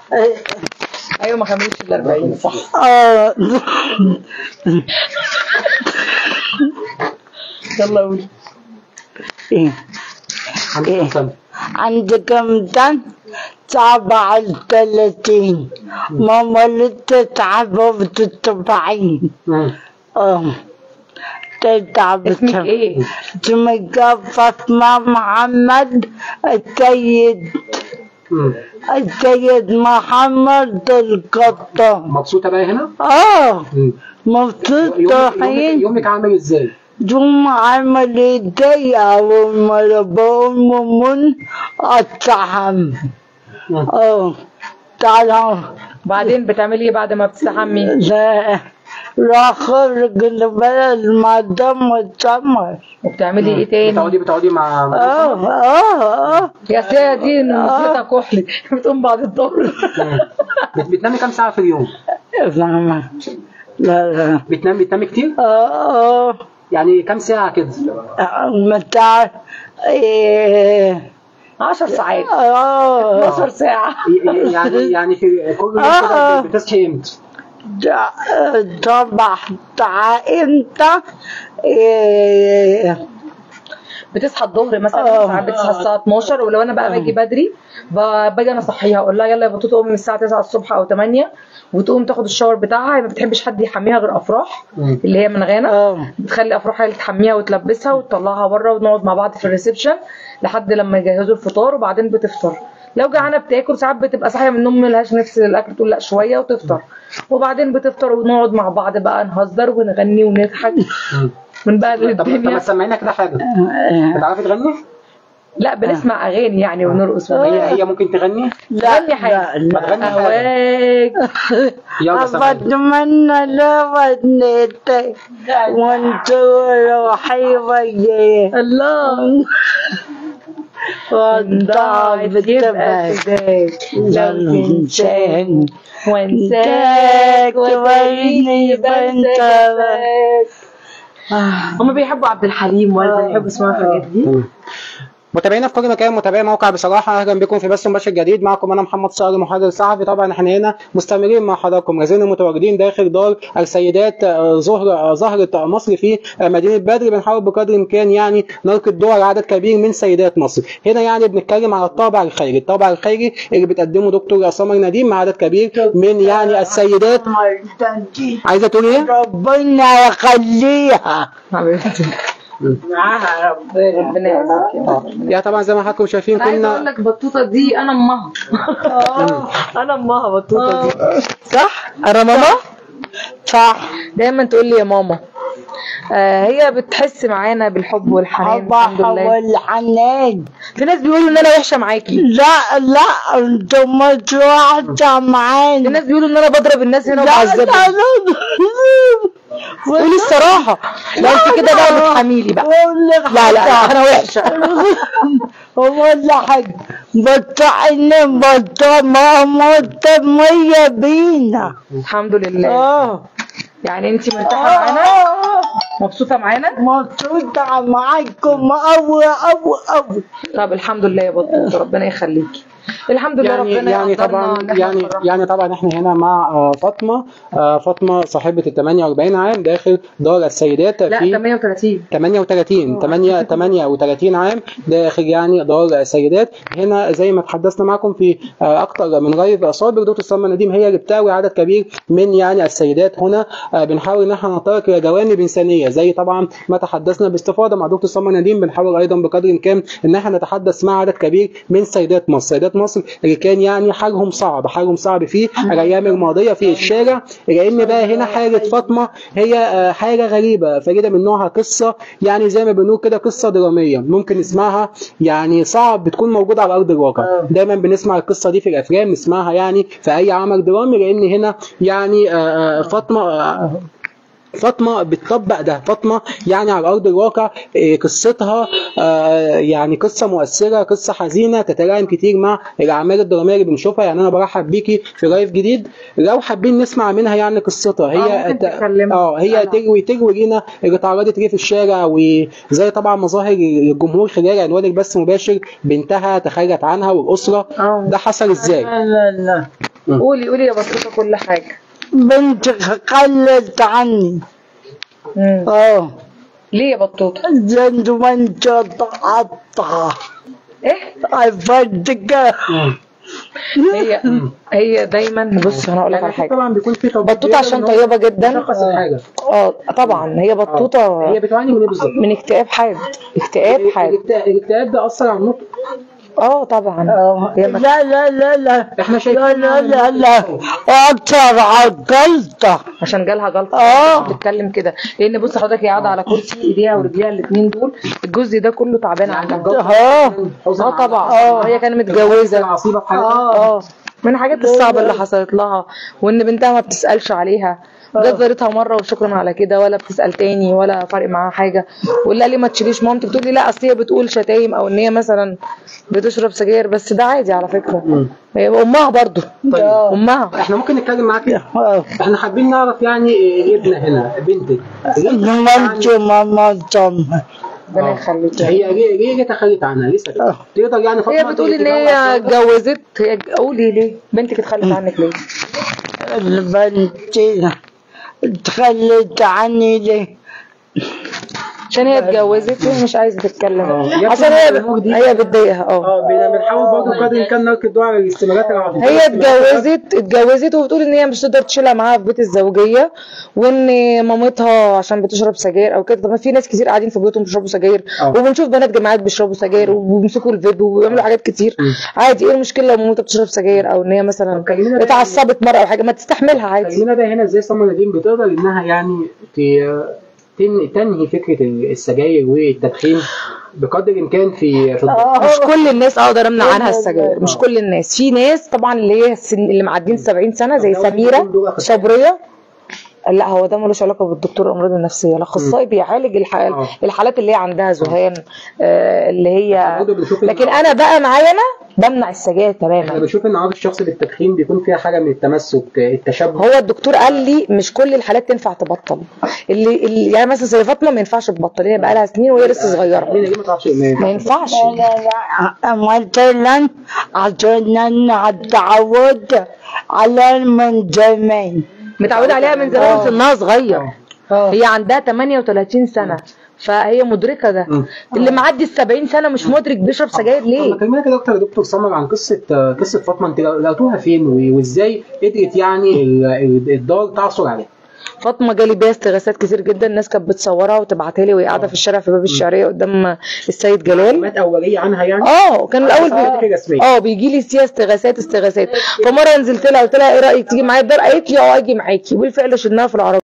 ايوه ما كملش ال 40 صح آه يلا قولي إيه عندك كام سنة؟ عندي كم سنة؟ سبعة وثلاثين ماما لسه تعبة وتتبعين مم. اه تتعب اسمك ايه؟ اسمك فاطمة محمد السيد مم. السيد محمد القطان مبسوطة بقى هنا؟ اه مم. مبسوطة يومك, يومك, حين يومك عامل ازاي؟ يوم عمل ازاي اول مرة بقوم من الطعام مم. اه طبعا بعدين بتعملي ايه بعد ما بتستحمي؟ لا راح خرج البلد مع دم السمر وبتعملي ايه تاني؟ بتقعدي بتقعدي مع اه اه اه يا سيدة دي نسيتها كحلي بتقوم بعد الظهر مم. بت- بتنامي كام ساعة في اليوم؟ لا لا لا بتنامي بتنامي كتير؟ اه اه يعني كام ساعة كده؟ متاع ايه 10 ساعات اه 12 ساعة ي- ي- يعني يعني في كل يوم آه. كده بتصحي امتى؟ طبعا امتى إيه بتصحى الظهر مثلا آه. ساعات بتصحى الساعة 12 ولو انا بقى باجي بدري ب- باجي انا اصحيها اقول لها يلا يا بطوطه قومي من الساعة 9 الصبح او 8 وتقوم تاخد الشاور بتاعها هي ما بتحبش حد يحميها غير افراح مم. اللي هي من غانا اه بتخلي افراح هي اللي تحميها وتلبسها وتطلعها بره ونقعد مع بعض في الريسبشن لحد لما يجهزوا الفطار وبعدين بتفطر لو جعانه بتاكل ساعات بتبقى صاحيه من النوم ملهاش نفس الاكل تقول لا شويه وتفطر وبعدين بتفطر ونقعد مع بعض بقى نهزر ونغني ونضحك مم. ونبهدل طب طب ما الدنيا تسمعينا كده حاجة آه. بتعرفي تغني؟ لا بنسمع اغاني يعني ونرقص هي ونغني هي ممكن تغني؟ لا غني حاجة. لا ما لا تغني حاجة اهواك يلا سامعيني بتمنى لو ودنيتك وانت روحي وياك الله وضعت ضاعت يبقى بتبعك فداك لو تنساني وانساك وانساك وتوريني بنساك هما بيحبوا عبد الحليم ولا بيحبوا يسمعوا الحاجات دي متابعينا في كل مكان متابعي موقع بصراحه اهلا بكم في بث مباشر جديد معكم انا محمد صقر محرر صحفي طبعا احنا هنا مستمرين مع حضراتكم لازلنا متواجدين داخل دار السيدات آه، زهره آه، زهره مصر في آه، مدينه بدر بنحاول بقدر الامكان يعني نلقي الدور على عدد كبير من سيدات مصر هنا يعني بنتكلم على الطابع الخيري الطابع الخيري اللي بتقدمه دكتور سمر نديم مع عدد كبير من يعني السيدات عايزه تقولي ايه؟ ربنا يخليها حبيبتي معاها ربنا ربنا يعزك يا طبعا زي ما حضراتكم شايفين عايزه اقول كنا لك بطوطه دي انا امها انا امها بطوطه دي صح انا ماما صح دايما تقول لي يا ماما آه هي بتحس معانا بالحب والحنان الحمد الصباح لله والحنان في ناس بيقولوا ان انا وحشه معاكي لا لا انتم مش واحدة في معانا ناس بيقولوا ان انا بضرب الناس هنا لا لا وبعذبهم لا قولي الصراحه لا انت كده بقى بتحميلي بقى لا لا انا وحشه ولا حاجة بطعن بطع ما مطمية بينا الحمد لله اه يعني انت مرتاحه معانا مبسوطه معانا مبسوطة معاكم أوي أوي أوي طب الحمد لله يا بطوطه ربنا يخليكي الحمد لله يعني ربنا يعني يقدرنا طبعا إن إحنا يعني نفرح. يعني طبعا احنا هنا مع آه، فاطمه آه، فاطمه صاحبه ال 48 عام داخل دار السيدات لا في 38 38 8 38 عام داخل يعني دار السيدات هنا زي ما تحدثنا معكم في آه، اكتر من غير سابق دكتور سلمى نديم هي اللي بتاوي عدد كبير من يعني السيدات هنا آه، بنحاول ان احنا نتطرق الى جوانب انسانيه زي طبعا ما تحدثنا باستفاضه مع دكتور سلمى نديم بنحاول ايضا بقدر الامكان ان احنا نتحدث مع عدد كبير من سيدات مصر سيدات مصر اللي كان يعني حالهم صعب حالهم صعب في الايام الماضيه في الشارع لان بقى هنا حاله فاطمه هي آه، حاجه غريبه فريده من نوعها قصه يعني زي ما بنقول كده قصه دراميه ممكن نسمعها يعني صعب بتكون موجوده على ارض الواقع دايما بنسمع القصه دي في الافلام نسمعها يعني في اي عمل درامي لان هنا يعني آه، آه، فاطمه آه، فاطمه بتطبق ده فاطمه يعني على ارض الواقع إيه، قصتها آه، يعني قصه مؤثره قصه حزينه تتلائم كتير مع الاعمال الدراميه اللي بنشوفها يعني انا برحب بيكي في لايف جديد لو حابين نسمع منها يعني قصتها آه، هي ممكن تكلمنا. اه هي أنا. تروي تروي لينا اللي اتعرضت ليه في الشارع وزي طبعا مظاهر الجمهور خلال عنوان البث المباشر بنتها تخلت عنها والاسره اه ده حصل ازاي لا لا لا مم. قولي قولي يا بطوطه كل حاجه بنتي خلت عني مم. اه ليه يا بطوطه زند وانت تقطع ايه عفدك هي هي دايما بص انا اقول لك على حاجه طبعا بيكون في توجيه بطوطه عشان إن هو طيبه جدا يشخص الحاجه اه طبعا هي بطوطه هي بتعاني من ايه بالظبط؟ من اكتئاب حاد اكتئاب حاد الاكتئاب الاكتئاب ده اثر على النطق اه طبعا هي ما- لا لا لا لا احنا شايفين لا لا لا لا اكثر عقلته عشان جالها جلطه آه. بتتكلم كده لان بص حضرتك هي قاعده على كرسي ايديها ورجليها الاثنين دول الجزء ده كله تعبان عندها اه اه طبعا اه هي كانت متجوزه العصيبه في حياتها اه من الحاجات الصعبه اللي حصلت لها وان بنتها ما بتسالش عليها جت زارتها مره وشكرا على كده ولا بتسال تاني ولا فارق معاها حاجه واللي قال لي ما تشيليش مامتك بتقول لي لا اصل هي بتقول شتايم او ان هي مثلا بتشرب سجاير بس ده عادي على فكره هي امها برضو امها احنا ممكن نتكلم معاك اه احنا حابين نعرف يعني إيه ابنها هنا بنتك مامتي ماما تم ربنا يخليك هي ليه ليه تخلت عنها ليه سكتت؟ تقدر يعني هي فاطمه بتقول ان تجاوب هي على السؤال ده؟ اتجوزت هي قولي ليه بنتك اتخلت عنك ليه بنتي تخلت عني ليه عشان هي اتجوزت وهي مش عايزه تتكلم آه. عشان هي الأمور دي- هي بتضايقها اه اه بن- بنحاول برضه بقدر الامكان نركز الضوء على الاستمارات العاطفيه هي اتجوزت اتجوزت وبتقول ان هي مش تقدر تشيلها معاها في بيت الزوجيه وان مامتها عشان بتشرب سجاير او كده طب ما في ناس كتير قاعدين في بيوتهم بيشربوا سجاير اه. وبنشوف بنات جامعات بيشربوا سجاير وبيمسكوا الفيب وبيعملوا حاجات كتير عادي ايه المشكله لو مامتها بتشرب سجاير او ان هي مثلا كلمينا بقى- اتعصبت مره او حاجه ما تستحملها عادي كلمنا بقى هنا ازاي سمر نديم بتقدر انها يعني ت- تن- تنهي فكره السجاير والتدخين بقدر الامكان في في الضغط. مش كل الناس اقدر امنع عنها السجاير مش كل الناس في ناس طبعا اللي هي السن اللي معدين 70 سنه زي سميره صبريه لا هو ده ملوش علاقه بالدكتور الامراض النفسيه الاخصائي بيعالج الح... آه. الحالات اللي هي عندها ذهان آه اللي هي برضه بنشوف إن- لكن انا بقى معايا انا بمنع السجاير انا تماما بشوف ان عرض الشخص بالتدخين بيكون فيها حاجه من التمسك التشبه هو الدكتور قال لي مش كل الحالات تنفع تبطل اللي, اللي يعني مثلا زي فاطمه ما ينفعش تبطل هي بقى لها سنين وهي لسه صغيره مين اللي ما تعرفش ما ينفعش لا لا مثلا عشان انا اتعودت على من زمان متعوده عليها من زمان سنها صغير اه هي عندها 38 سنه فهي مدركه ده مم. اللي معدي ال 70 سنه مش مدرك بيشرب سجاير طب ليه كلمنا كده اكتر يا دكتور سمر عن قصه قصه فاطمه انت لقيتوها فين و- وازاي قدرت يعني ال- ال- الدار تعثر عليها فاطمه جالي بيها استغاثات كتير جدا الناس كانت بتصورها وتبعتها لي وهي قاعده في الشارع في باب الشعريه قدام السيد جلال معلومات اوليه عنها يعني اه كان الاول آه. بي... رسمية. اه بيجي لي فيها استغاثات استغاثات فمره نزلت لها قلت لها ايه رايك تيجي معايا الدار قالت لي اه اجي معاكي وبالفعل شلناها في العربيه